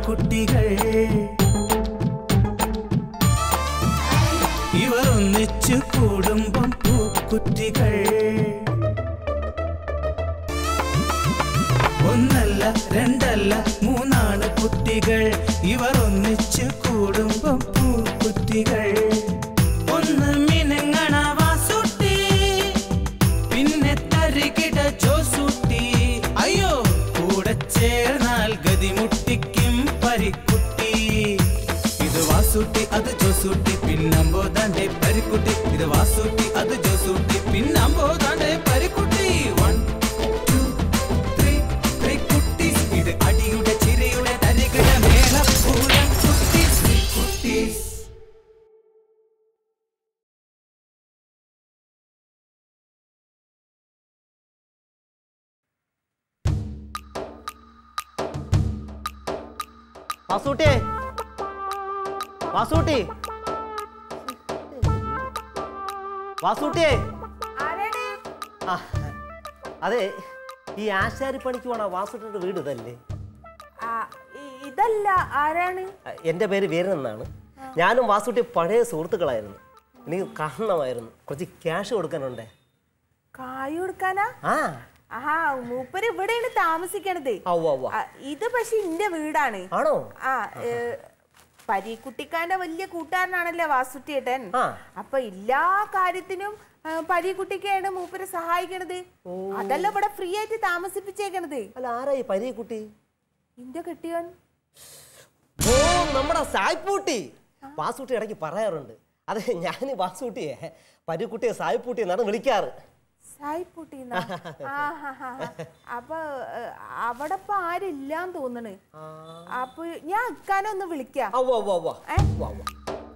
കുട്ടികൾ ഇവർ ഒന്നിച്ചു കൂടുമ്പം പൂക്കുറ്റികൾ ഒന്നല്ല രണ്ടല്ല മൂന്നാണ് കുട്ടികൾ ഇവർ ഒന്നിച്ചു കൂടുമ്പം പൂക്കുറ്റികൾ ഒന്ന് മിനുങ്ങണ വാസുട്ടി പിന്നെ തരികിട ജോസൂട്ടി അയ്യോ കൂടെ ചേർന്നാൽ ഗതിമുട്ടിക്കും പരിക്കുട്ടി ഇത് വാസൂട്ടി അത് ജോസൂട്ടി പിന്നമ്പോ ദാണ്ടെ പരിക്കുട്ടി ഇത് വാസൂട്ടി അത് ജോസൂട്ടി പിന്നമ്പോ ദാണ്ടെ Parikutty one two three three കുട്ടീസ് ഇത് അടിയുടെ ചിരിയുടെ തരികിട മേളപ്പൂരം കുട്ടീസ് കുട്ടീസ് വാസൂട്ടി വാസൂട്ടി വാസൂട്ടിയേ ആ അതെ ഈ ആശാരിപ്പണിക്ക് പോണ വാസുട്ടിയുടെ വീട് ഇതല്ലേ ആ, ഇ- ഇതല്ല ആരാണ് ആ, എൻ്റെ പേര് വീരൻ എന്നാണ് ഞാനും വാസുട്ടി പഴയ സുഹൃത്തുക്കളായിരുന്നു എനിക്ക് കാണണമായിരുന്നു കുറച്ച് ക്യാഷ് കൊടുക്കാനുണ്ടേ കായ് കൊടുക്കാനാ ആ ആഹാ മൂപ്പര് ഇവിടെയാണ് താമസിക്കണത് ഔവ്വ ഔവ്വ. ആ, ഇത് പക്ഷെ ഇന്റെ വീടാണ് ആണോ ആ ഏ, പരീക്കുട്ടിക്കാന്റെ വലിയ കൂട്ടുകാരനാണല്ലോ വാസുട്ടിയേട്ടൻ ആ. അപ്പൊ എല്ലാ കാര്യത്തിനും ആ, പരീക്കുട്ടിക്കാണ് മൂപ്പര് സഹായിക്കണത് അതല്ല ഇവിടെ ഫ്രീ ആയിട്ട് താമസിപ്പിച്ചേക്കണത് അല്ല ആരാ ഈ പരി കുട്ടി ഇന്റെ കെട്ടിയോൻ ഓ നമ്മുടെ സായ്പൂട്ടി വാസൂട്ടി ഇടയ്ക്ക് പറയാറുണ്ട് അതെ ഞാൻ വാസൂട്ടിയെ പരുക്കുട്ടിയെ സായ്പൂട്ടി എന്നാണ് വിളിക്കാറ് സായിപ്പൂട്ടി അപ്പൊ ഏ, അവിടെ ഇപ്പൊ ആരില്ലാന്ന് തോന്നണ് അപ്പൊ ഞാൻ ഇക്കാനെ ഒന്ന് വിളിക്കാം അവ്വ അവ്വ അവ്വ ഏ? അവ്വ അവ്വ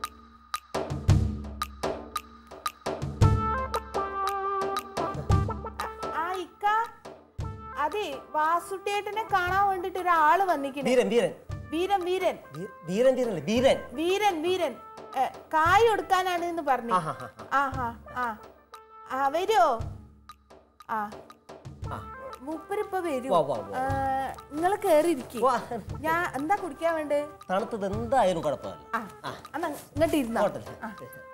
ആ ഇക്ക അതെ വാസുട്ടേട്ടനെ കാണാൻ വേണ്ടിട്ട് ഒരാള് വന്നിക്കണേ വീരൻ വീരൻ വീരൻ വീരൻ വീ- വീരൻ വീരനല്ലേ വീരൻ വീരൻ വീരൻ ഏ, കായ് കൊടുക്കാനാണ് എന്ന് പറഞ്ഞു ആഹാ, ആഹാ ആ ആ വരുമോ ആ ആ. മൂപ്പരിപ്പൊ വരൂ വാ, വാ, വാ. നിങ്ങൾ കേറിയിരിക്കും വാ. ഞാൻ എന്താ കുടിക്കാൻ വേണ്ടേ തണുത്തത് എന്തായാലും കുഴപ്പമില്ല ആ എന്നാ ഇങ്ങോട്ട് ഇരുന്നോ അങ്ങോട്ടല്ലേ? ആ.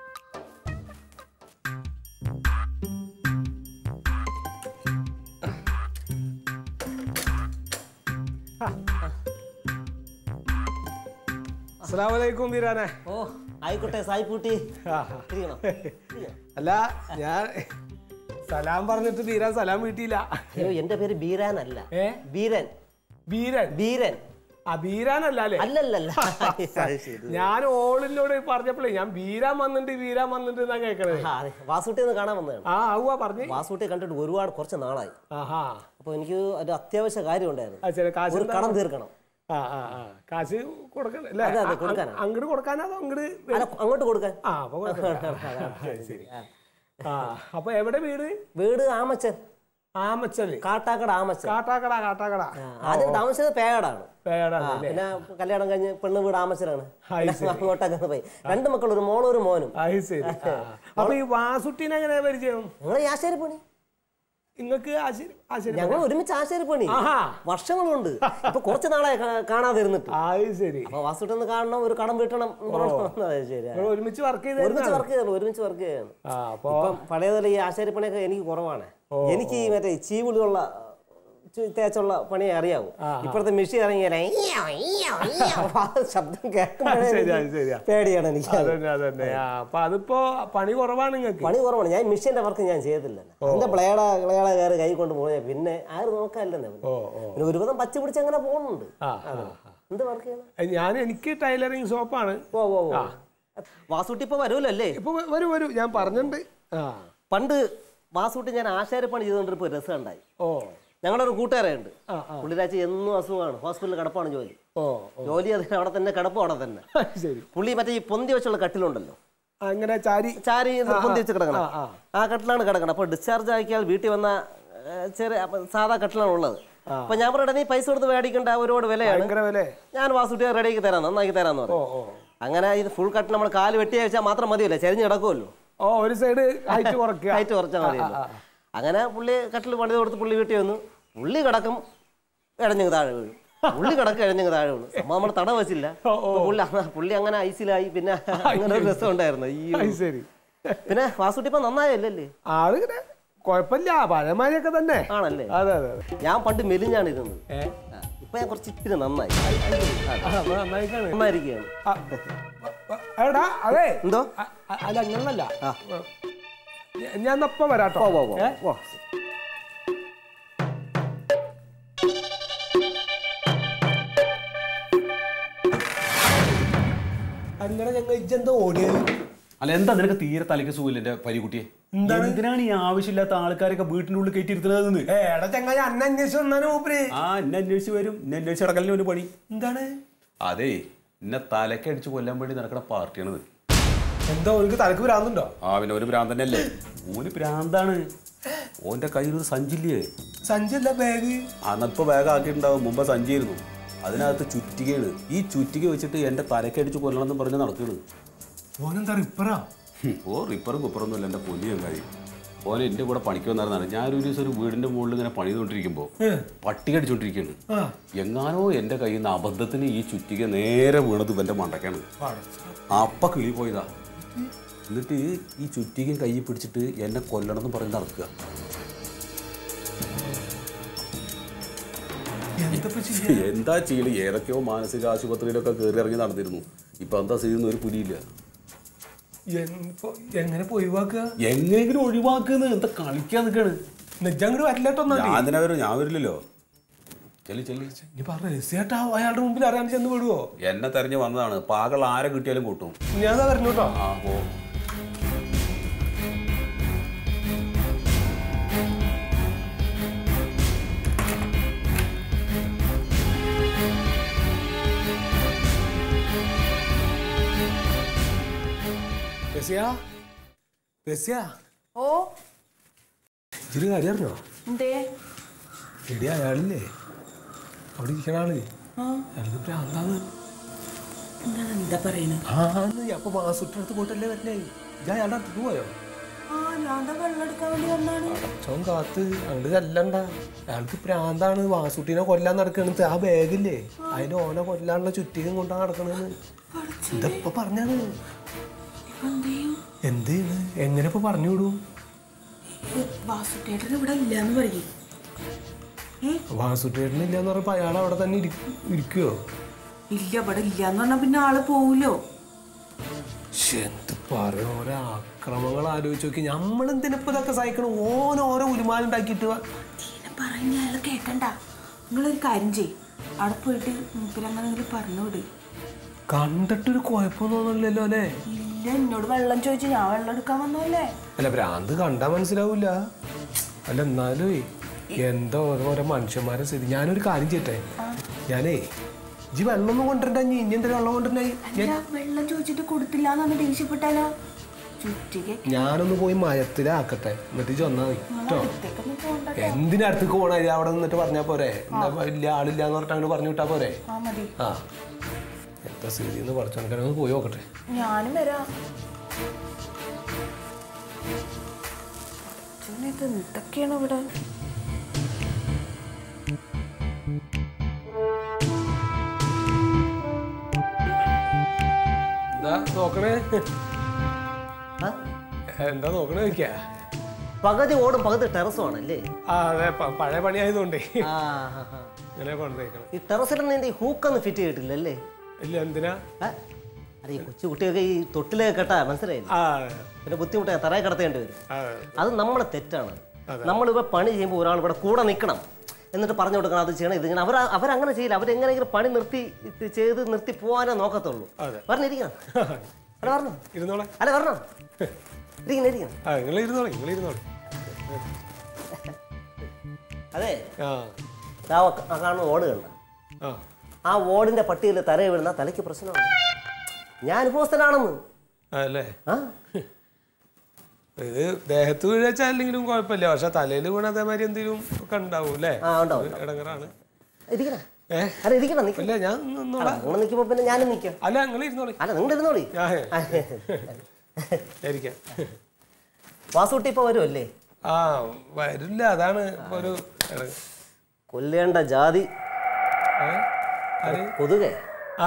അസ്സലാമലൈക്കും ബീരാനെ ഓ ആയിക്കോട്ടെ സായിപ്പൂട്ടി ആ. ഇരിക്കണം അല്ല ഞാൻ സലാം പറഞ്ഞിട്ട് ബീരാൻ സലാം വീട്ടിയില്ല അയ്യോ എന്റെ പേര് ബീരാൻ അല്ല ഏ? ബീരൻ ബീരൻ ബീരൻ ആ ബീരാനല്ല അല്ലേ അല്ലല്ലല്ല അത് ശരി. ഞാൻ ഓളിനോട് പറഞ്ഞപ്പോഴേ ഞാൻ ബീരാൻ വന്നിട്ട് ബീരാൻ വന്നിട്ട് എന്നാ കേക്കണേ ആ, അതെ വാസൂട്ടി ഒന്ന് കാണാൻ വന്നതാണ് ആ ആവുക പറഞ്ഞു വാസൂട്ടി കണ്ടിട്ട് ഒരുപാട് കുറച്ച് നാളായി ആഹാ അപ്പൊ എനിക്ക് ഒരു അത്യാവശ്യ കാര്യം ഉണ്ടായിരുന്നു ആ ശരി കാശ് ഒരു എന്താ? കടം തീർക്കണം ആ ആ ആ കാശ് കൊടുക്കണ്ട അല്ലേ അതെ, അതെ, കൊടുക്കാനാ. അങ്ങോട്ട് കൊടുക്കാനോ അതോ അങ്ങോട്ട് അല്ല അങ്ങോട്ട് കൊടുക്കാൻ ആ അപ്പൊ കുഴപ്പമില്ല. ആ, ശരി ആ അപ്പൊ എവിടെ വീട് വീട് ആമച്ചൻ ആമച്ചല് കാട്ടാക്കട ആമച്ചൻ കാട്ടാക്കട കാട്ടാക്കട ആ, ആദ്യം താമസിച്ചത് പേടാണ് പേടാണ് അല്ലേ പിന്നെ കല്യാണം കഴിഞ്ഞ് പെണ്ണ് വീട് ആമച്ചനാണ് അത് പിന്നെ അങ്ങോട്ടൊക്കെ പോയി രണ്ട് മക്കൾ ഒരു മോളും ഒരു മോനും അത് ശരി ആ. അപ്പൊ ഈ വാസുട്ടിനെ എങ്ങനെ പരിചയം ഞങ്ങൾ ഈ ആശാരിപ്പണി നിങ്ങൾക്ക് ആശീർ ആശീർ ഞങ്ങൾ ഒരുമിച്ച് ആശാരിപ്പണി ആഹാ. വർഷങ്ങളുണ്ട് ഇപ്പൊ കുറച്ച് നാളായി കാ- കാണാതെ ഇരുന്നിട്ട് അത് ശരി അപ്പൊ വാസുട്ടൊന്ന് കാണണം ഒരു കടം വീട്ടണം എന്ന് പറഞ്ഞു വന്നതാ. ശരി ആ. നിങ്ങൾ ഒരുമിച്ച് വർക്ക് ചെയ്ത് ഒരുമിച്ച് വർക്ക് ചെയ്യണം ഒരുമിച്ച് വർക്ക് ചെയ്യണം ആ അപ്പൊ ഇപ്പം പഴയതുപോലെ ഈ ആശാരിപ്പണിയൊക്കെ എനിക്ക് കുറവാണ് എനിക്ക് ഈ മറ്റേ ചീവുളിയുള്ള ചു- തേച്ചുള്ള പണിയെ അറിയാവൂ ഇപ്പോഴത്തെ മെഷീൻ ഇറങ്ങിയാലേ ഇയ്യോ, ഇയ്യോ, ഇയ്യോ. ആ ശബ്ദം കേൾക്കുമ്പോഴേ ശരിയാ, എനിക്ക് ശരിയാ. പേടിയാണ് എനിക്ക് അത്. അതന്നെ അതന്നെ ആ അപ്പൊ അതിപ്പോ പണി കുറവാണ് നിങ്ങൾക്ക് പണി കുറവാണ് ഞാൻ മെഷീന്റെ വർക്ക് ഞാൻ ചെയ്തില്ല എന്റെ പ്ലേട പ്ലേട കയറി കൈ കൊണ്ട് പോയാൽ പിന്നെ ആരും നോക്കാനില്ലെന്നേ ഓ ഓ പിന്നെ ഒരുവിധം പച്ച പിടിച്ച് അങ്ങനെ പോകുന്നുണ്ട് ആ ആ, എന്ത് വർക്ക് ചെയ്യണം ഞാൻ എനിക്ക് ടൈലറിങ് ഷോപ്പാണ് ഓ ഓ ഓ വാസൂട്ടി ഇപ്പൊ വരൂല്ലോ അല്ലേ ഇപ്പൊ വ- വരൂ വരൂ ഞാൻ പറഞ്ഞിട്ടുണ്ട് ആ പണ്ട് വാസൂട്ടി ഞാൻ ആശാരപ്പണി ചെയ്തുകൊണ്ടിരിപ്പോൾ രസം ഉണ്ടായി ഓ ഞങ്ങളുടെ ഒരു കൂട്ടുകാരുണ്ട് ആ ആ പുള്ളിരാച്ചി എന്നും അസുഖമാണ് ഹോസ്പിറ്റലിൽ കിടപ്പാണ് ജോലി ഓ ജോലി അതിന് അവിടെ തന്നെ കിടപ്പും അവിടെ തന്നെ ശരി പുള്ളി മറ്റേ ഈ പൊന്തി വെച്ചുള്ള കട്ടിലുണ്ടല്ലോ അങ്ങനെ ചാരി ചാരി ഇത് പൊന്തി വെച്ച് കിടക്കണം ആ, ആ. ആ കട്ടിലാണ് കിടക്കണം അപ്പോൾ ഡിസ്ചാർജ് ആക്കിയാൽ വീട്ടിൽ വന്ന ഏ, ചെറിയ അപ്പൊ സാധാ കട്ടിലാണ് ഉള്ളത് അപ്പൊ ഞാൻ പറയട്ടെ നീ പൈസ കൊടുത്ത് മേടിക്കേണ്ട ഒരുപാട് വിലയാണ് ഭയങ്കര വില ഞാൻ വാസുട്ടി റെഡിയാക്കി തരാം നന്നാക്കി തരാന്ന് ഓ പറഞ്ഞു ഓ അങ്ങനെ ഇത് ഫുൾ കട്ട് നമ്മൾ കാല് വെട്ടി വെച്ചാൽ മാത്രം മതിയല്ലോ ചെരിഞ്ഞ് കിടക്കുമല്ലോ ഓ ഒരു സൈഡ് ഹൈറ്റ് കുറയ്ക്കുക ഹൈറ്റ് കുറച്ചാൽ മതിയല്ലോ അങ്ങനെ പുള്ളി കട്ടിൽ പണിത് കൊടുത്ത് പുള്ളി വീട്ടിൽ വന്നു പുള്ളി കിടക്കും ഇടഞ്ഞു താഴെ വീഴും പുള്ളി കിടക്ക് കഴിഞ്ഞങ്ങ് താഴെ വീണു സംഭവം നമ്മൾ തട വെച്ചില്ല അപ്പൊ പുള്ളി അന്ന് പുള്ളി അങ്ങനെ ഐസിലായി പിന്നെ അങ്ങനെ ഒരു രസം ഉണ്ടായിരുന്നു ഈ അത് ശരി പിന്നെ വാസുട്ടി ഇപ്പൊ നന്നായല്ലേ ആള് ഇങ്ങനെ കുഴപ്പമില്ല പഴയമാരിയൊക്കെ തന്നെ ആണല്ലേ അതെ അതെ അതെ ഞാൻ പണ്ട് മെലിഞ്ഞാണ് ഇരുന്നത് ഏ ആ, ഇപ്പൊ ഞാൻ കുറച്ച് ഇത്തിരി നന്നായി ആ, അപ്പൊ നന്നായിട്ടാണ് നന്നായിരിക്കുകയാണ് ആ, എടാ അതെ എന്തോ അ- അ- അല്ല അങ്ങനല്ല ആ. ഞാൻ ഒപ്പം വരാട്ടോ പോ, പോ, പോ. ഏ? പോ. അങ്ങനെ ഞങ്ങൾ ഇജ്ജെന്താ ഓടിയത് അല്ല എന്താ നിനക്ക് തീരെ തലയ്ക്ക് സുഖമില്ല എന്റെ പരികുട്ടിയെ എന്തിനാണ് ഈ ആവശ്യമില്ലാത്ത ആൾക്കാരൊക്കെ വീട്ടിനുള്ളിൽ കയറ്റിയിരുത്തുന്നത് ഏ എടാ ചങ്ങായി അന്ന അന്വേഷിച്ച് വന്നാലും മൂപ്പര് ആ എന്നെ അന്വേഷിച്ച് വരും എന്നെ അന്വേഷിച്ച് നടക്കലിന് ഒരു പണി എന്താണ് അതെ എന്നെ തലയ്ക്ക് അടിച്ച് കൊല്ലാൻ വേണ്ടി നടക്കുന്ന പാർട്ടിയാണിത് എന്താ ഓർക്ക് തലക്ക് ഭ്രാന്തുണ്ടോ ആ പിന്നെ ഒരു ഭ്രാന്തൻ അല്ലേ ഓന് ഭ്രാന്താണ് ഓന്റെ കയ്യിൽ ഒരു സഞ്ചില്ലേ സഞ്ചല്ല ബാഗ് അന്നപ്പോ ബാഗ് ആക്കിയിട്ടുണ്ടാവും മുമ്പ് സഞ്ചിയായിരുന്നു അതിനകത്ത് ചുറ്റികയാണ് ഈ ചുറ്റിക വെച്ചിട്ട് എന്റെ തലയ്ക്ക് അടിച്ച് കൊല്ലണം എന്ന് പറഞ്ഞ് നടക്കണ് ഓനെന്താ റിപ്പറാ ഹും, ഓ റിപ്പറും കുപ്പറൊന്നും അല്ല എന്റെ പൊന്നിയും കാര്യം ഓൻ എന്റെ കൂടെ പണിക്ക് വന്നായിരുന്നാണ് ഞാനൊരു ദിവസം ഒരു വീടിന്റെ മുകളിൽ ഇങ്ങനെ പണിതുകൊണ്ടിരിക്കുമ്പോ പട്ടി കടിച്ചോണ്ടിരിക്കുകയാണ് ആ എങ്ങാനോ എന്റെ കയ്യിൽ നിന്ന് അബദ്ധത്തിന് ഈ ചുറ്റിക നേരെ വീണത് ഇവന്റെ മണ്ടക്കാണ് അപ്പ കിളി പോയതാ എന്നിട്ട് ഈ ചുറ്റിക കയ്യിൽ പിടിച്ചിട്ട് എന്നെ കൊല്ലണം എന്ന് പറഞ്ഞ് നടക്കുക എന്തപ്പോ ചെയ്യാ എന്താ ചെയ്യല് ഏതൊക്കെയോ മാനസിക ആശുപത്രിയിലൊക്കെ കയറി ഇറങ്ങി നടന്നിരുന്നു ഇപ്പൊ എന്താ ചെയ്യുന്ന ഒരു പുലിയില്ല എന്പ്പോ എങ്ങനെ പോയി വാക്കുക എങ്ങനെയെങ്കിലും ഒഴിവാക്കുന്നത് എന്താ കളിക്കാൻ നിൽക്കാണ് നെജ്ജങ്ങോട്ട് വരില്ലട്ടോ ഞാൻ തന്നെ വരും ഞാൻ വരില്ലല്ലോ ചെല്ലി ചെല്ലി ഇനി പറഞ്ഞ രഹസ്യമായിട്ടാ അയാളുടെ മുമ്പിൽ അറിയാൻ ചെന്ന് വിടുവോ എന്നെ തെരഞ്ഞു വന്നതാണ് പാകൾ ആരെ കിട്ടിയാലും കൂട്ടും ഞാൻ വരണു കേട്ടോ ആ ഓ രസ്യ രസ്യ ഓ ഇതൊരു കാര്യം അറിഞ്ഞോ എന്തേ എടി അയാളില്ലേ അവിടെ ഇരിക്കണ ആള് അയാൾക്ക് ഭ്രാന്താന്ന് എന്താണ് എന്താ പറയണത് ആന്ന് അപ്പൊ മാസുട്ടിനടുത്ത് പോയിട്ടല്ലേ വരണേ ഞാൻ അയാളുടെ അടുത്ത് പോയോ ആ ഞാൻ ദാ വെള്ളം എടുക്കാൻ വേണ്ടി വന്നാണ് അച്ഛൻ കാത്ത് അങ്ങോട്ട് ചെല്ലണ്ട അയാൾക്ക് പ്രാന്താണ് വാസുട്ടിനെ കൊല്ലാൻ നടക്കണത് ആ ബാഗില്ലേ അതിന്റെ ഓനെ കൊല്ലാനുള്ള ചുറ്റികം കൊണ്ടാ നടക്കണെന്ന് ഇതപ്പൊ പറഞ്ഞാണ് എന്ത് ചെയ്യണ് എങ്ങനെ ഇപ്പൊ പറഞ്ഞു വിടും വാസുട്ടേട്ടൻ ഇവിടെ ഇല്ലാന്ന് പറയും വാസുട്ടേട്ടനില്ല എന്ന് പറഞ്ഞപ്പോ അയാൾ അവിടെ തന്നെ ഇരിക്കുവോ ഇല്ല ഇവിടെ ഇല്ലാന്ന് പറഞ്ഞാ പിന്നെ ആള് പോവൂലോ എന്ത് പറയും ഓരോ ആക്രമങ്ങൾ ആലോചിച്ച് നോക്കി നമ്മളെന്തിനിപ്പോ ഇതൊക്കെ സഹിക്കണം ഓൻ ഓരോ ഉരുമാലുണ്ടാക്കിയിട്ട് വാ. പറഞ്ഞ അയാൾ കേക്കണ്ട നിങ്ങളൊരു കാര്യം ചെയ് അവിടെ പോയിട്ട് മൂപ്പരങ്ങനെ പറഞ്ഞു വിട് കണ്ടിട്ടൊരു കുഴപ്പമൊന്നും തോന്നില്ലല്ലോ അല്ലേ ഇല്ല എന്നോട് വെള്ളം ചോദിച്ചു ഞാൻ വെള്ളം എടുക്കാൻ വന്നല്ലേ അല്ല ഭ്രാന്ത് കണ്ടാ മനസ്സിലാവൂല അല്ല എന്നാലും എന്താ ഓരോ ഓരോ മനുഷ്യന്മാരെ സ്ഥിതി ഞാനൊരു കാര്യം ചെയ്യട്ടെ ഞാനേ ഇജ്ജ് വെള്ളമൊന്നും കൊണ്ടിരണ്ട ഇനി ഇനി എന്തൊരു വെള്ളം കൊണ്ടിരണ്ടായി അല്ല വെള്ളം ചോദിച്ചിട്ട് കൊടുത്തില്ല എന്നാണ് ദേഷ്യപ്പെട്ടാലോ ചുറ്റിക ഞാനൊന്ന് പോയി മയത്തിലാക്കട്ടെ എന്നിട്ട് ഇജ്ജ് വന്നാ മതി കേട്ടോ അടുത്തേക്കൊന്നും പോണ്ട എന്തിനടുത്തേക്ക് പോണേ അവിടെ നിന്നിട്ട് പറഞ്ഞാ പോരെ എന്താ വലിയ ആളില്ല എന്ന് പറഞ്ഞിട്ട് അങ്ങോട്ട് പറഞ്ഞു വിട്ടാ പോരെ ആ മതി ആ എന്താ സ്ഥിതി എന്ന് പഠിച്ചോണ്ട് ഒന്ന് പോയി നോക്കട്ടെ ഞാനും വരാം പടച്ചോനെ, ഇത് എന്തൊക്കെയാണ് ഇവിടെ എന്താ നോക്കണേ ആ? എന്താ നോക്കണേ ചോദിക്കാ പകുതി ഓടും പകുതി ടെറസും ആണല്ലേ ആ അതെ പ- പഴയ പണിയായതുകൊണ്ടേ ആ ആ, ആ. ഇങ്ങനെ കൊണ്ടുപോയിക്കണം ഈ ടെറസിലൊന്നും നിന്റെ ഈ ഹൂക്കൊന്നും ഫിറ്റ് ചെയ്തിട്ടില്ലല്ലേ ഇല്ല എന്തിനാ ആ? അല്ല ഈ കൊച്ചു കുട്ടിയൊക്കെ ഈ തൊട്ടിലൊക്കെ കെട്ടാ മനസ്സിലായില്ല ആ പിന്നെ ബുദ്ധിമുട്ടായി തറയെ കിടത്തേണ്ടി വരും ആ അത് നമ്മളെ തെറ്റാണ് നമ്മളിവിടെ പണി ചെയ്യുമ്പോൾ ഒരാൾ ഇവിടെ കൂടെ നിൽക്കണം എന്നിട്ട് പറഞ്ഞു കൊടുക്കണം അത് ചെയ്യണം ഇത് ചെയ്യണം അവർ അവരങ്ങനെ ചെയ്യില്ല അവരെങ്ങനെയെങ്കിലും പണി നിർത്തി ഇത് ചെയ്ത് നിർത്തി പോകാനേ നോക്കത്തുള്ളൂ അതെ. പറഞ്ഞിരിക്കണം അല്ല പറഞ്ഞു ഇരുന്നോളെ അല്ല പറഞ്ഞോ ഇരിക്കണം ഇരിക്കണം ആ നിങ്ങൾ ഇരുന്നോളെ നിങ്ങൾ ഇരുന്നോളെ അതെ ആ ദാ ആ കാണുന്ന ഓട് കണ്ട ആ ആ ഓടിന്റെ പട്ടിയിൽ തറയെ വീഴുന്ന തലയ്ക്ക് പ്രശ്നമാണ് ഞാൻ അനുഭവസ്ഥനാണെന്ന് അല്ലേ ആ ഇത് ദേഹത്ത് വീഴാച്ചാ അല്ലെങ്കിലും കുഴപ്പമില്ല പക്ഷെ തലയിൽ വീണ അതേമാതിരി എന്തെങ്കിലും ഒക്കെ ഉണ്ടാവും അല്ലേ ആ ഉണ്ടാവും ഇടങ്ങറാണ് ഇരിക്കണം ഏ അല്ല ഇരിക്കണം നിൽക്കണം ഇല്ല ഞാൻ നിന്നോളാം നിങ്ങൾ നിൽക്കുമ്പോൾ പിന്നെ ഞാനും നിൽക്കാം അല്ല നിങ്ങൾ ഇരുന്നോളി അല്ല നിങ്ങൾ ഇരുന്നോളി ഞാൻ ആ, ഇരിക്കാം വാസുട്ടി ഇപ്പൊ വരുമല്ലേ ആ വരില്ല അതാണ് ഇപ്പൊ ഒരു ഇടങ്ങ- കൊല്ലേണ്ട ജാതി ഏ? കൊതുകേ ആ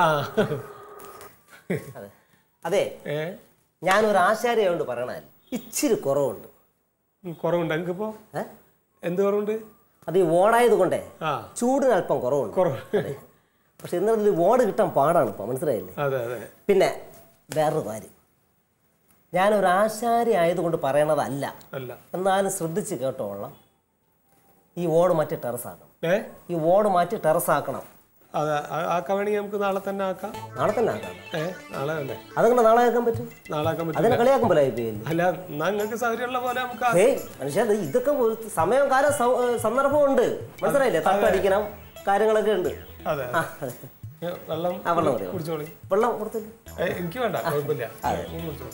അതെ അതെ ഏ ഞാനൊരു ആശാരിയായോണ്ട് പറയണല്ല ഇച്ചിരി കുറവുണ്ട് ഉം, കുറവുണ്ട് എനിക്കിപ്പോ ഏ എന്ത് കുറവുണ്ട് അത് ഈ ഓടായത് കൊണ്ടേ ആ ചൂടിന് അല്പം കുറവുണ്ട് കുറവ് പക്ഷെ ഇന്നത്തെ ഓട് കിട്ടാൻ പാടാണ് ഇപ്പൊ മനസ്സിലായില്ലേ അതെ അതെ പിന്നെ വേറൊരു കാര്യം ഞാനൊരു ആശാരി ആയതുകൊണ്ട് പറയണതല്ല അല്ല എന്നാലും ശ്രദ്ധിച്ച് കേട്ടോളാം ഈ ഓട് മാറ്റി ടെറസാക്കണം ഏ ഈ ഓട് മാറ്റി ടെറസാക്കണം അതെ ആ- ആക്കാൻ വേണമെങ്കിൽ നമുക്ക് നാളെ തന്നെ ആക്കാം നാളെ തന്നെ ആക്കണം ഏ നാളെ തന്നെ അതങ്ങനെ നാളെ ആക്കാൻ പറ്റും നാളെ ആക്കാൻ പറ്റും അതിനെ കളിയാക്കാൻ പോലെ ആയിപ്പോയില്ലേ അല്ല എന്നാ നിങ്ങൾക്ക് സൗകര്യമുള്ള പോലെ നമുക്ക് ആ- ഏയ് മനുഷ്യ ഇത് ഇതൊക്കെ ഒരു സമയം കാലം സൗ- ഏ, സന്ദർഭമുണ്ട് മനസ്സിലായില്ലേ തട്ടടിക്കണം കാര്യങ്ങളൊക്കെ ഉണ്ട് അതെ ആ, അതെ. ഏ, വെള്ളം ആ, വെള്ളം മതി. കുടിച്ചോളി വെള്ളം കൊടുത്തില്ല ഏ, എനിക്ക് വേണ്ട കുഴപ്പമില്ല നീ കുടിച്ചോളൂ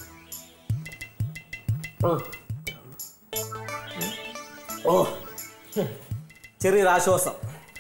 ഉം. ഓ ചെറിയൊരു ആശ്വാസം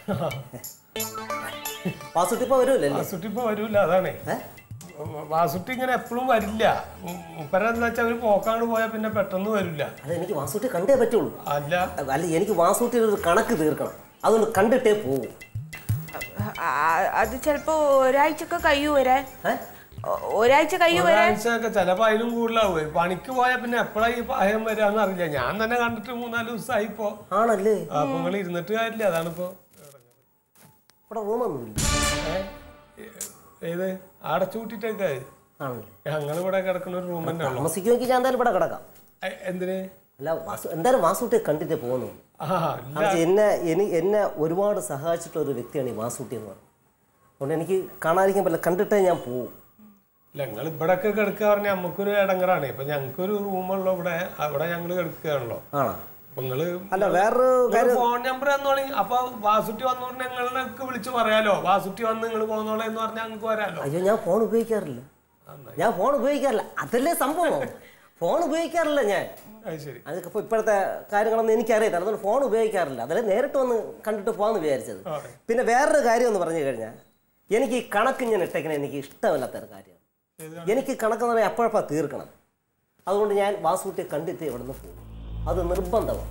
വാസുട്ടി ഇപ്പൊ വരുമല്ലേ വാസുട്ടി ഇപ്പൊ വരൂല അതാണേ ഏ? വാസുട്ടി ഇങ്ങനെ എപ്പോഴും വരില്ല മുപ്പരെന്ന് വെച്ചാൽ അവര് പോക്കാണ്ട് പോയാൽ പിന്നെ പെട്ടെന്ന് വരില്ല അത് എനിക്ക് വാസുട്ടി കണ്ടേ പറ്റുള്ളൂ അല്ല അല്ല എനിക്ക് വാസുട്ടിയുടെ ഒരു കണക്ക് തീർക്കണം അതുകൊണ്ട് കണ്ടിട്ടേ പോകും ആ- അത് ചിലപ്പോ ഒരാഴ്ചക്ക് കഴിയൂ വരാൻ ഏ? ഒ- ഒരാഴ്ച കഴിയൂ വരാൻ ഒരാഴ്ചയൊക്കെ ചിലപ്പോ അതിലും കൂടുതലാവേ പണിക്ക് പോയാൽ പിന്നെ എപ്പോഴാ ഈ പായം വരാന്ന് അറിയില്ല ഞാൻ തന്നെ കണ്ടിട്ട് മൂന്നാല് ദിവസമായി ഇപ്പോ ആണല്ലേ അപ്പൊ നിങ്ങൾ ഇരുന്നിട്ട് കാര്യമില്ല അതാണിപ്പോ ഇവിടെ റൂമൊന്നുമില്ല ഏ? ഏത് അടച്ചുകൂട്ടിട്ടേക്ക് ആണല്ലേ ഞങ്ങൾ ഇവിടെ കിടക്കുന്ന ഒരു റൂം തന്നെ ഉള്ളു താമസിക്കുമെങ്കിൽ ഞാൻ എന്തായാലും ഇവിടെ കിടക്കാം ഏ, എന്തിന് അല്ല വാസു എന്തായാലും വാസുട്ടിയെ കണ്ടിട്ടേ പോകുന്നു ആ ഇല്ല കാരണം എന്നെ എനി എന്നെ ഒരുപാട് സഹായിച്ചിട്ടുള്ള ഒരു വ്യക്തിയാണ് ഈ വാസുട്ടി എന്ന് പറയുന്നത് അതുകൊണ്ട് എനിക്ക് കാണാതിരിക്കാൻ പറ്റില്ല കണ്ടിട്ടേ ഞാൻ പോവും ഞങ്ങൾ ഇവിടൊക്കെ കിടക്കുക പറഞ്ഞാൽ നമുക്കൊരു ഇടങ്ങറാണ് ഇപ്പൊ ഞങ്ങൾക്കൊരു റൂമുള്ളൂ ഇവിടെ അവിടെ ഞങ്ങൾ കിടക്കുകയാണല്ലോ ആണോ അപ്പൊ നിങ്ങള് അല്ല വേറൊരു കാര്യം ഫോൺ നമ്പർ തന്നോളി അപ്പൊ വാസുട്ടി വന്നോണ്ട് ഞങ്ങൾക്ക് വിളിച്ച് പറയാലോ വാസുട്ടി വന്ന് നിങ്ങൾ പോന്നോളെ എന്ന് പറഞ്ഞാൽ ഞങ്ങൾക്ക് വരാലോ അയ്യോ ഞാൻ ഫോൺ ഉപയോഗിക്കാറില്ല ഞാൻ ഫോൺ ഉപയോഗിക്കാറില്ല അതല്ലേ സംഭവം ഫോൺ ഉപയോഗിക്കാറില്ല ഞാൻ അത് ശരി അതൊക്കെ ഇപ്പോൾ ഇപ്പോഴത്തെ കാര്യങ്ങളൊന്നും എനിക്കറിയില്ല അതുകൊണ്ട് ഫോൺ ഉപയോഗിക്കാറില്ല അതല്ലേ നേരിട്ട് വന്ന് കണ്ടിട്ട് പോകാമെന്ന് വിചാരിച്ചത് ആ. പിന്നെ വേറൊരു കാര്യം എന്ന് പറഞ്ഞു കഴിഞ്ഞാൽ എനിക്ക് ഈ കണക്ക് ഞാൻ ഇട്ടേക്കണ എനിക്ക് ഇഷ്ടമില്ലാത്തൊരു കാര്യമാണ് എനിക്ക് കണക്ക് എന്ന് പറഞ്ഞാൽ അപ്പോഴപ്പോൾ തീർക്കണം അതുകൊണ്ട് ഞാൻ വാസുകുട്ടിയെ കണ്ടിട്ട് ഇവിടെ നിന്ന് പോകും അത് നിർബന്ധമാണ്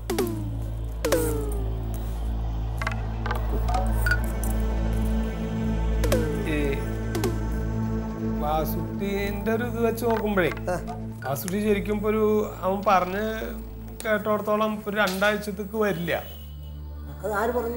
ഈ വാസുട്ടിന്റെ ഒരു ഇത് വെച്ച് നോക്കുമ്പോഴേ വാസുട്ടി ശരിക്കും ഇപ്പൊ ഒരു അവൻ പറഞ്ഞ് കേട്ടോടത്തോളം ഇപ്പൊ ഒരു രണ്ടാഴ്ചത്തേക്ക് വരില്ല അത് ആര് പറഞ്ഞു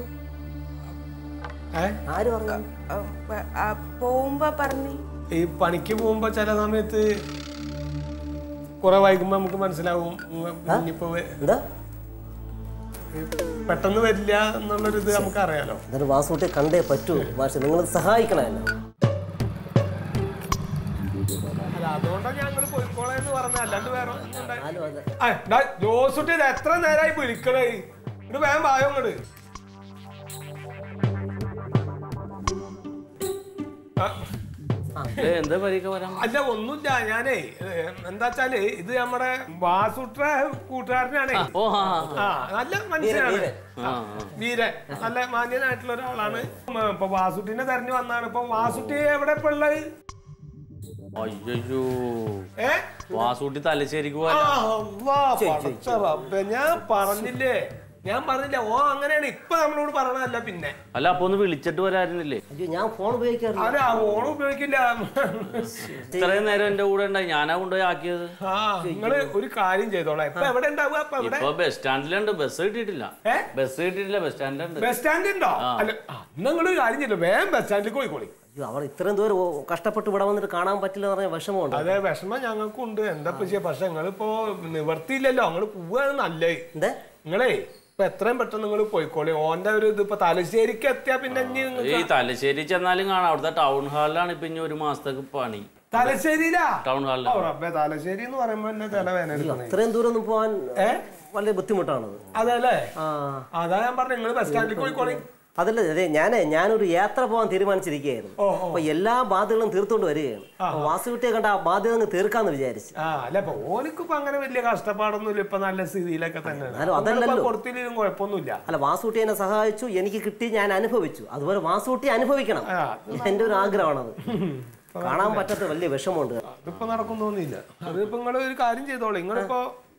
ഏ ആര് പറഞ്ഞു ആ, പ- ആ, പോകുമ്പോ പറഞ്ഞു ഈ പണിക്ക് പോകുമ്പോ ചില സമയത്ത് കുറെ വൈകുമ്പോ നമുക്ക് മനസ്സിലാവും ഉം, ഇനിയിപ്പോ വ- എന്താ പെട്ടെന്ന് വരില്ല എന്നുള്ളൊരു ഇത് നമുക്ക് അറിയാലോ എന്നാലും വാസുകുട്ടിയെ കണ്ടേ പറ്റൂ പക്ഷെ നിങ്ങൾ സഹായിക്കണമല്ലോ അല്ല അതുകൊണ്ടാണ് ഞങ്ങൾ പോയിക്കോളെ എന്ന് പറഞ്ഞ അല്ലാണ്ട് വേറെ ഒന്നും ഉണ്ടായി- ആരും അതെ ആ, ഡാ, ജോസുട്ടി ഇത് എത്ര നേരമായി വിളിക്കണേ ഇത് വേഗം പായോ ഇങ്ങട് ആ, എന്താ പരീക്ഷ വരാൻ അല്ല ഒന്നുമില്ല ഞാനേ ഏ, എന്താച്ചാല് ഇത് നമ്മുടെ വാസുട്ര കൂട്ടുകാരനാണേ ഓ ആ ആ നല്ല മനുഷ്യനാണ് വീരൻ. ആ വീരൻ നല്ല മാന്യനായിട്ടുള്ള ഒരാളാണ് ഉം, ഇപ്പൊ വാസുട്ടിനെ തെരഞ്ഞു വന്നാണ് ഇപ്പൊ വാസുട്ടി എവിടെ ഇപ്പൊ ഉള്ളത് അയ്യോ ഏ വാസൂട്ടി തലശ്ശേരിക്ക് ആ, പോയാ അള്ളാ, പടച്ച റബ്ബേ, ഞാൻ പറഞ്ഞില്ലേ ഞാൻ പറഞ്ഞില്ല ഓ അങ്ങനെയാണ് ഇപ്പൊ നമ്മളോട് പറയണതല്ല പിന്നെ അല്ല അപ്പൊ ഒന്ന് വിളിച്ചിട്ട് വരായിരുന്നില്ലേ അയ്യോ ഞാൻ ഫോൺ ഉപയോഗിക്കാറില്ല അല്ല ഓണം ഉപയോഗിക്കില്ല ഇത്രയും നേരം എന്റെ കൂടെ ഉണ്ടായി ഞാനാ കൊണ്ടുപോയി ആക്കിയത് ആ നിങ്ങള് ഒരു കാര്യം ചെയ്തോളാം ഇപ്പൊ എവിടെ ഉണ്ടാവുക ഇപ്പൊ എവിടെ ഇപ്പൊ ബസ് സ്റ്റാൻഡിലുണ്ട് ബസ് കിട്ടിയിട്ടില്ല ഏ? ബസ് കിട്ടിയിട്ടില്ല ബസ് സ്റ്റാൻഡിലുണ്ട് ബസ് സ്റ്റാൻഡ് ഉണ്ടോ അല്ല നിങ്ങൾ ഒരു കാര്യം ചെയ്തു വേഗം ബസ് സ്റ്റാൻഡിലേക്ക് പോയിക്കോളി അയ്യോ അവിടെ ഇത്രയും ദൂരം ഓ- കഷ്ടപ്പെട്ട് ഇവിടെ വന്നിട്ട് കാണാൻ പറ്റില്ല എന്ന് പറഞ്ഞ വിഷമമുണ്ട് അതെ വിഷമം ഞങ്ങൾക്കും ഉണ്ട് എന്താ ഇപ്പൊ ചെയ്യാ പക്ഷെ നിങ്ങളിപ്പോ നിവർത്തിയില്ലല്ലോ നിങ്ങൾ പോവാണ് നല്ലത് എന്താ നിങ്ങളേ ഇപ്പൊ എത്രയും പെട്ടെന്ന് നിങ്ങൾ പോയിക്കോളി ഓന്റെ ഒരു ഇത് ഇപ്പൊ തലശ്ശേരിക്ക് എത്തിയാ പിന്നെ ഇനി ഈ നിങ്ങക്ക് തലശ്ശേരി ചെന്നാലും കാണാം അവിടുത്തെ ടൗൺ ഹാളിലാണ് ഇപ്പൊ ഇനി ഒരു മാസത്തേക്ക് പണി തലശ്ശേരിയിലാ ടൗൺ ഹാളിലാണ് ഓ റബ്ബേ തലശ്ശേരി എന്ന് പറയുമ്പോ എന്നെ തല വേദന ഇത്രയും ദൂരം ഒന്നും പോകാൻ വളരെ ബുദ്ധിമുട്ടാണത് അതല്ലേ ആ അതാ ഞാൻ പറഞ്ഞു നിങ്ങൾ ബസ് സ്റ്റാൻഡിൽ പോയിക്കോളി അതല്ല അതെ ഞാനേ ഞാനൊരു യാത്ര പോകാൻ തീരുമാനിച്ചിരിക്കുകയായിരുന്നു ഓ, ഓ. അപ്പൊ എല്ലാ ബാധ്യതകളും തീർത്തുകൊണ്ട് വരികയാണ് അപ്പൊ വാസുകുട്ടിയെ കണ്ട ആ ബാധ്യത അങ്ങ് തീർക്കാന്ന് വിചാരിച്ചു ആ അല്ല ഇപ്പൊ ഓനിക്കിപ്പോ അങ്ങനെ വലിയ കഷ്ടപ്പാടൊന്നുമില്ല ഇപ്പൊ നല്ല സ്ഥിതിയിലൊക്കെ തന്നെയാണ് എന്നാലും അതല്ലല്ലോ. നിങ്ങളിപ്പോ കൊടുത്തില്ലെങ്കിലും കുഴപ്പമൊന്നുമില്ല അല്ല വാസുകുട്ടി എന്നെ സഹായിച്ചു എനിക്ക് കിട്ടി ഞാൻ അനുഭവിച്ചു അതുപോലെ വാസുകുട്ടി അനുഭവിക്കണം ആ, എന്റെ ഒരു ആഗ്രഹമാണത് കാണാൻ പറ്റാത്ത വലിയ വിഷമമുണ്ട് അതിപ്പോ നടക്കും തോന്നിയില്ല അതിപ്പോ നിങ്ങൾ ഒരു കാര്യം ചെയ്തോളൂ നിങ്ങളിപ്പോ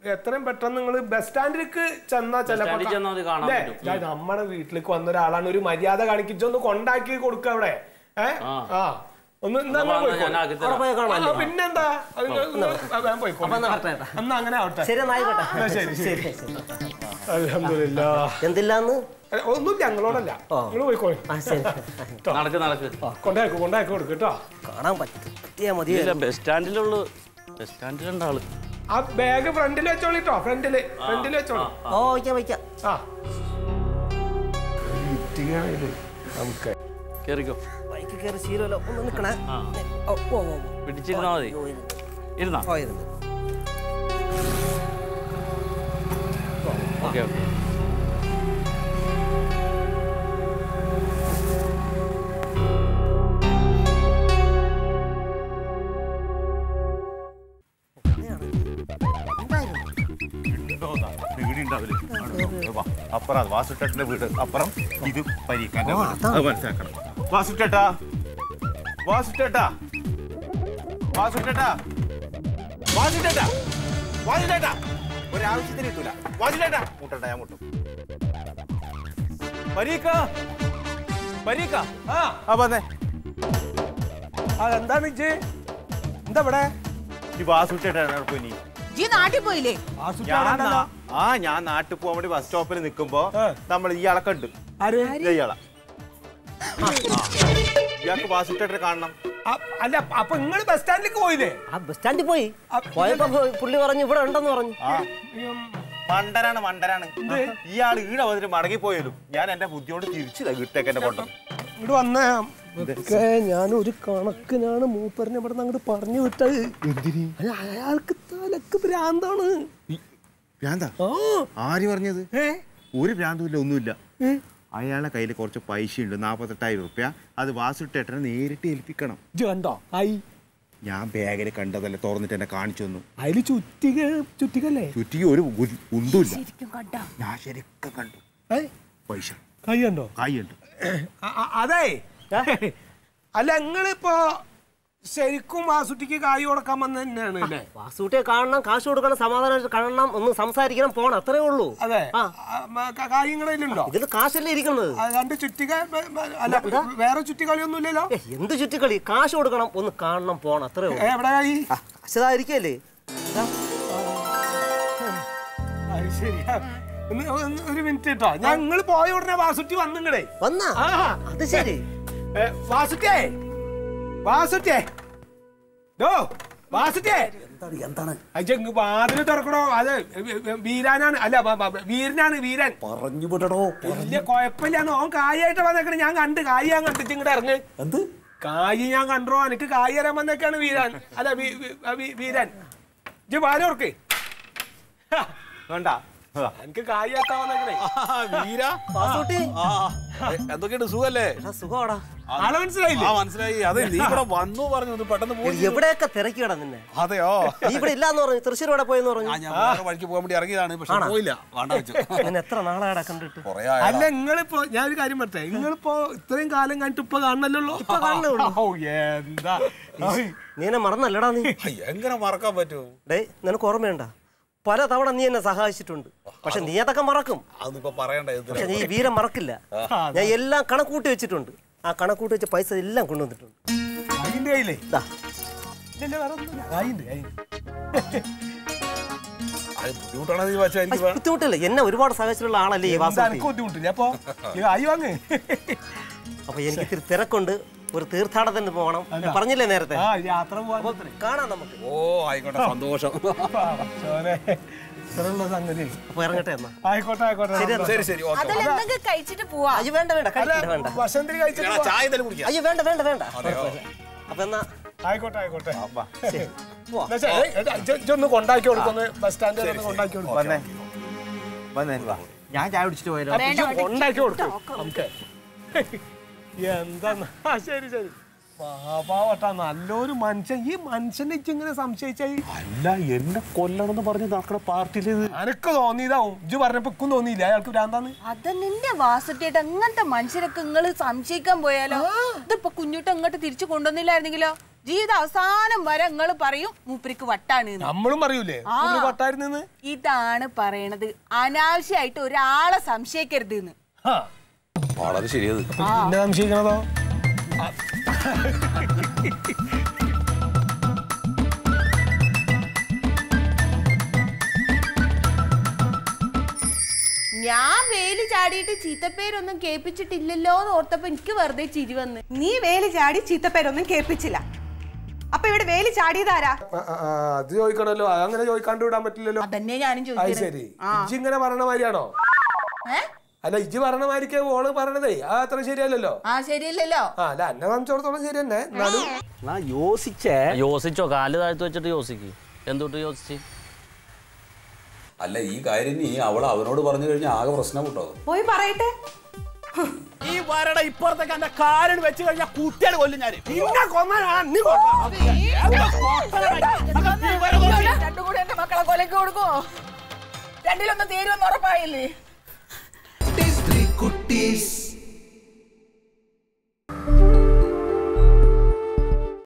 എത്രയും പെട്ടെന്ന് നിങ്ങൾ ബസ് സ്റ്റാൻഡിലേക്ക് ചെന്നാ ചിലപ്പോ സ്റ്റാൻഡിൽ ചെന്നാ മതി, കാണാൻ ഇല്ലേ? പറ്റും. ദാ നമ്മുടെ വീട്ടിലേക്ക് വന്ന ഒരാളാണ് ഒരു മര്യാദ കാണിക്കിച്ചൊന്ന് കൊണ്ടാക്കി കൊടുക്ക അവിടെ ഏ ആ. ആ ഒന്ന് ഇന്നാ എന്നാ നിങ്ങൾ വാ, ഞാൻ പോയിക്കോ. ആക്കി അവിടെ തരാം. പോയി കാണാം ആ, പിന്നെന്താ അത് നിങ്ങൾ- ആ, വേഗം പോയിക്കോ. അപ്പൊ എന്നാ വരട്ടെ ഏട്ടാ. എന്നാ അങ്ങനെ ആവട്ടെ ശരി എന്നാ ആയിക്കോട്ടെ എന്നാ ശരി, ശരി. ശരി അൽഹംദുലില്ലാ എന്തില്ലാന്ന് അല്ല, ഒന്നും ഞങ്ങളോടല്ല ഓ. നിങ്ങൾ പോയിക്കോ ആ ശരി നടക്ക് നടക്ക് കൊണ്ടാക്കോ കൊണ്ടാക്കി കൊടുക്ക് കേട്ടോ കാണാൻ പറ്റും കിട്ടിയാ മതി ഇല്ല ബസ് സ്റ്റാൻഡിലുള്ളു ബസ് സ്റ്റാൻഡിലുണ്ട് ആള് ആ ബാഗ് ഫ്രണ്ടിൽ വെച്ചോളിട്ടോ ഫ്രണ്ടില് ഫ്രണ്ടിൽ വെച്ചോളി ഓ വയ്ക്കാം വയ്ക്കാം ആ ഇറ്റിങ്ങാണിത് നമുക്ക് കേറിക്കോ ബൈക്ക് കയറി ശീലമല്ലോ ഒന്ന് നിൽക്കണേ ആ ഓ ഓ ഓ, ഓ. പിടിച്ചിരുന്നാ മതി ഓ, ഇരുന്ന്. ഇരുന്നാ ഓ ഇരുന്ന് ഓക്കെ ഓക്കെ അപ്പുറം വാസുട്ടേട്ടന്റെ വീട് അപ്പുറം ഇത് പരീക്കാന്റെ വീട് അത് മനസ്സിലാക്കണം വാസുട്ടേട്ടാ വാസുട്ടേട്ടാ വാസുട്ടേട്ടാ വാസുട്ടേട്ടാ വാസുട്ടേട്ടാ ഒരാവശ്യത്തിന് കിട്ടൂല വാസുട്ടേട്ടാ മുട്ടണ്ട ഞാൻ മുട്ടും പരീക്ക പരീക്ക ആ ആ വന്നേ അതെന്താണ് ഇജ്ജ് എന്താ ഇവിടെ ഈ വാസുട്ടേട്ടാണ് പോയി ഈ നാട്ടിൽ പോയില്ലേ ഞാൻ നാ- ആ ഞാൻ നാട്ടിൽ പോകാൻ വേണ്ടി ബസ് സ്റ്റോപ്പിൽ നിൽക്കുമ്പോ നമ്മൾ ഇയാളെ കണ്ടു ആര് ദേ ഇയാളെ ആ. ഇയാൾക്ക് വാസുട്ടേട്ടനെ കാണണം അ- അല്ല അപ്പൊ നിങ്ങൾ ബസ് സ്റ്റാൻഡിലേക്ക് പോയില്ലേ ആ ബസ് സ്റ്റാൻഡിൽ പോയി ആ, പോയപ്പോ പു- പുള്ളി പറഞ്ഞു ഇവിടെ ഉണ്ടെന്ന് പറഞ്ഞു ആ മണ്ടനാണ് മണ്ടനാണ് ഇയാൾ ഈട വന്നിട്ട് മടങ്ങി പോയാലും ഞാൻ എന്റെ ബുദ്ധിയോട് തിരിച്ചു വീട്ടിലേക്ക് എന്നെ കൊണ്ടു ഇങ്ങോട്ട് വന്ന ഒക്കെ ഞാൻ ഒരു കണക്കിനാണ് മൂപ്പറിനെ ഇവിടെ അങ്ങോട്ട് പറഞ്ഞു വിട്ടത് അല്ല, അയാൾക്ക് തലക്ക് ഭ്രാന്താണ് ഭ്രാന്താ ആ ആര് പറഞ്ഞത് ഏ ഒരു ഭ്രാന്തുമില്ല ഒന്നുമില്ല അയാളുടെ കയ്യിൽ കുറച്ച് പൈസയുണ്ട് നാൽപ്പത്തെട്ടായിരം റുപ്യ അത് വാസുട്ടേട്ടനെ നേരിട്ട് ഏൽപ്പിക്കണം ഇജ്ജ് കണ്ടോ ആയി ഞാൻ ബാഗിൽ കണ്ടതല്ലേ തുറന്നിട്ട് എന്നെ കാണിച്ചു തന്നു അതില് ചുറ്റിക ചുറ്റികല്ലേ ചുറ്റി ഒരു ഗു- കുന്തുമില്ല ശരിക്കും കണ്ടോ ഞാൻ ശരിക്കും കണ്ടു ഏ പൈസ കൈ കണ്ടോ കായുണ്ട് അ- അ- അതെ അല്ല നിങ്ങളിപ്പോ ശരിക്കും വാസുട്ടിക്ക് കായ് കൊടുക്കാൻ വന്ന തന്നെയാണ് അല്ലേ വാസുട്ടിയെ കാണണം കാശ് കൊടുക്കണം സമാധാനമായിട്ട് കാണണം ഒന്ന് സംസാരിക്കണം പോണം അത്രേ ഉള്ളൂ അതെ ആ. കായ് നിങ്ങളിലുണ്ടോ ഇതിൽ കാശല്ലേ ഇരിക്കുന്നത് രണ്ട് ചുറ്റിക ബ- ബ- അല്ല വേറെ ചുറ്റിക്കളിയൊന്നും ഇല്ലല്ലോ ഏ, എന്ത് ചുറ്റിക്കളി കാശ് കൊടുക്കണം ഒന്ന് കാണണം പോണം അത്രേ ഉള്ളൂ ഏ, എവിടെ കായ് ആ, കാശിതായിരിക്കല്ലേ അത് ശരിയാ ഒന്ന് ഒന്ന് ഒരു മിനിറ്റ് കേട്ടോ ഞങ്ങൾ പോയ ഉടനെ വാസുട്ടി വന്നിങ്ങടേ വന്നാ ആ അത് ശരി ഏ, വാസുട്ടിയേ വാസുട്ടിയേ ഡോ വാസുട്ടിയേ എന്താണ് അജങ് വാതിൽ തുറക്കണോ അത് വീരാനാണ് അല്ല ബ- ബ- വീരനാണ് വീരൻ പറഞ്ഞു വിടടോ വലിയ കുഴപ്പമില്ലാന്ന് ഓൻ കായായിട്ട് വന്നേക്കണേ ഞാൻ കണ്ട് കായ് ഞാൻ കണ്ടിട്ട് ഇങ്ങോട്ട് ഇറങ്ങ് എന്ത് കായ് ഞാൻ കണ്ടോ എനിക്ക് കായ് തരാൻ വന്നേക്കാണ് വീരാൻ അല്ല വീ- വീ- ആ, വീ- വീരൻ ഇജ്ജ് പാലോർക്ക് വേണ്ട എനിക്ക് കായ് ആക്കാൻ വന്നേക്കണേ വീര വാസുട്ടി എന്തൊക്കെയുണ്ട് സുഖല്ലേ എടാ, സുഖമാടാ ആളെ മനസ്സിലായില്ലേ ആ മനസ്സിലായി അതെ നീ ഇവിടെ വന്നു പറഞ്ഞു ഒന്ന് പെട്ടെന്ന് പോയി എവിടെയൊക്കെ തിരക്കിയടാ നിന്നെ അതെയോ നീ ഇവിടെ ഇല്ലാന്ന് പറഞ്ഞു തൃശ്ശൂർ ഇവിടെ പോയെന്ന് പറഞ്ഞു ആ ഞാൻ വേറെ വഴിക്ക് പോകാൻ വേണ്ടി ഇറങ്ങിയതാണ് പക്ഷെ പോയില്ല വേണ്ട വെച്ചു ഞാൻ എത്ര നാളാടാ കണ്ടിട്ട് കൊറേ അല്ല നിങ്ങളിപ്പോ ഞാൻ ഒരു കാര്യം പറട്ടെ നിങ്ങളിപ്പോ ഇത്രയും കാലം കഴിഞ്ഞിട്ട് ഇപ്പൊ കാണണല്ലോ ഇപ്പൊ കാണണേ ഉള്ളൂ. ഓ എന്താ ഓയ്. നീ എന്നെ മറന്നല്ലടാ നീ എങ്ങനെ മറക്കാൻ പറ്റും ഡേ നിനക്ക് ഓർമ്മയുണ്ട പല തവണ നീ എന്നെ സഹായിച്ചിട്ടുണ്ട് പക്ഷെ നീ അതൊക്കെ മറക്കും അതൊന്നും ഇപ്പൊ പറയണ്ട എന്തിനാ? പക്ഷെ നീ വീരം മറക്കില്ല ഞാൻ എല്ലാം കണക്കൂട്ടി വെച്ചിട്ടുണ്ട് ആ കണക്കൂട്ടി വെച്ച പൈസ എല്ലാം കൊണ്ടുവന്നിട്ടുണ്ട് അതിന്റെ കയ്യിലേ ദാ, ഇതിന്റെ വേറെ ഒന്നുമില്ല. കായുണ്ട്, കായുണ്ട്. അത് ബുദ്ധിമുട്ടാണ് നീ വെച്ചാൽ എനിക്ക് അത് ബുദ്ധിമുട്ടില്ല എന്നെ ഒരുപാട് സഹായിച്ചിട്ടുള്ള ആളല്ലേ ഈ എന്താ വാസു എനിക്ക് ബുദ്ധിമുട്ടില്ല അപ്പൊ ഈ കായ് വാങ്ങ് അപ്പൊ എനിക്ക് ഇത്തിരി തിരക്കുണ്ട് ഒരു തീർത്ഥാടനത്തിന് പോകണം ഞാൻ പറഞ്ഞില്ലേ നേരത്തെ ആ യാത്ര പോവാൻ അപ്പൊ കാണാം നമുക്ക് ഓ ആയിക്കോട്ടെ സന്തോഷം ചോനെ ഇത്രയുള്ള സംഗതി അപ്പൊ ഇറങ്ങട്ടെ എന്നാ ആയിക്കോട്ടെ ആയിക്കോട്ടെ ശരി എന്നാ. ശരി ശരി ഓക്കെ അതല്ല എന്തെങ്കിലും കഴിച്ചിട്ട് പോവാ അയ്യോ വേണ്ട വേണ്ട കഴിക്കണ്ട വേണ്ട വസന്തി കഴിച്ചിട്ട് പോവാം. ചായ എന്തെങ്കിലും കുടിക്കാം അയ്യോ വേണ്ട വേണ്ട വേണ്ട കുഴപ്പമില്ല. അപ്പൊ എന്നാ ആയിക്കോട്ടെ ആയിക്കോട്ടെ ശരി പോവാ എന്നാ ശരി. ഏയ്, ഏയ്, ഇജ്ജ് ഇജ്ജ് ഒന്ന് കൊണ്ടാക്കി കൊടുക്കൊന്ന് ബസ് സ്റ്റാൻഡിൽ ഒന്ന് കൊണ്ടാക്കി കൊടുക്കും വന്നേ വന്നേ വാ. ഞാൻ ചായ കുടിച്ചിട്ട് പോയാലോ വേണ്ട വേണ്ട കൊണ്ടാക്കി കൊടുക്കും നമുക്ക് എന്താ ആ ശരി ശരി പാവട്ടാ നല്ലൊരു മനുഷ്യൻ ഈ മനുഷ്യനെ ഇജ്ജ് ഇങ്ങനെ സംശയിച്ചായി അല്ല എന്നെ കൊല്ലണമെന്ന് പറഞ്ഞ് നടക്കുന്ന പാർട്ടിയിലേത് അനക്ക് തോന്നിയതാവും ഇജ്ജ് പറഞ്ഞപ്പോ ഇക്കും തോന്നിയില്ല അയാൾക്ക് ഭ്രാന്താന്ന് അത് നിന്റെ വാസുട്ടിയിട്ട് അങ്ങനത്തെ മനുഷ്യരൊക്കെ നിങ്ങള് സംശയിക്കാൻ പോയാലോ ഇതിപ്പോ കുഞ്ഞുട്ട് അങ്ങോട്ട് തിരിച്ചു കൊണ്ടുവന്നില്ലായിരുന്നെങ്കിലോ ജീവിത അവസാനം വരെ നിങ്ങൾ പറയും മൂപ്പരിക്ക് വട്ടാണ് എന്ന്. നമ്മളും പറയൂലേ ആ. മൂപ്പര് വട്ടായിരുന്നെന്ന് ഇതാണ് പറയണത് അനാവശ്യമായിട്ട് ഒരാളെ സംശയിക്കരുത് എന്ന് ആ വളരെ ശരിയത് പിന്നെ സംശയിക്കണതോ ഞാൻ വേലി ചാടിയിട്ട് ചീത്തപ്പേരൊന്നും കേൾപ്പിച്ചിട്ടില്ലല്ലോ എന്ന് ഓർത്തപ്പോ എനിക്ക് വെറുതെ ചിരി വന്ന് നീ വേലി ചാടി ചീത്തപ്പേരൊന്നും കേൾപ്പിച്ചില്ല അപ്പൊ ഇവിടെ വേലി ചാടിയതാരാ ആ, ആ, ആ, അത് ചോദിക്കണല്ലോ അതങ്ങനെ ചോദിക്കാണ്ട് വിടാൻ പറ്റില്ലല്ലോ അതന്നെ ഞാനും അത് ചോദിക്കുന്നത് ശരി ഇജ്ജ് ഇങ്ങനെ പറയണ മാതിരിയാണോ ഏ? അല്ല ഇജ്ജ് പറയണ മാതിരിക്ക് ഓള് പറയണതേ അത് അത്ര ശരിയല്ലല്ലോ ആ ശരിയല്ലല്ലോ ആ അല്ല എന്നെ സംബന്ധിച്ചിടത്തോളം ശരി തന്നെ എന്നാലും ഞാൻ യോസിച്ചേ യോസിച്ചോ കാല് താഴ്ത്തി വെച്ചിട്ട് യോസിക്ക് എന്തുട്ട് യോസിച്ച് അല്ല ഈ കാര്യം നീ അവൾ അവനോട് പറഞ്ഞു കഴിഞ്ഞാൽ ആകെ പ്രശ്നം കിട്ടോ പോയി പറയട്ടെ ഈ വരട ഇപ്പുറത്തേക്ക് എന്റെ കാലിന് വെച്ച് കഴിഞ്ഞാൽ കുത്തിയാണ് കൊല്ലും ഞാൻ രണ്ടും കൂടെ എന്റെ മക്കളെ കൊലക്ക് കൊടുക്കോ രണ്ടിലൊന്ന് തീരുമെന്ന് ഉറപ്പായില്ലേ കുട്ടീസ്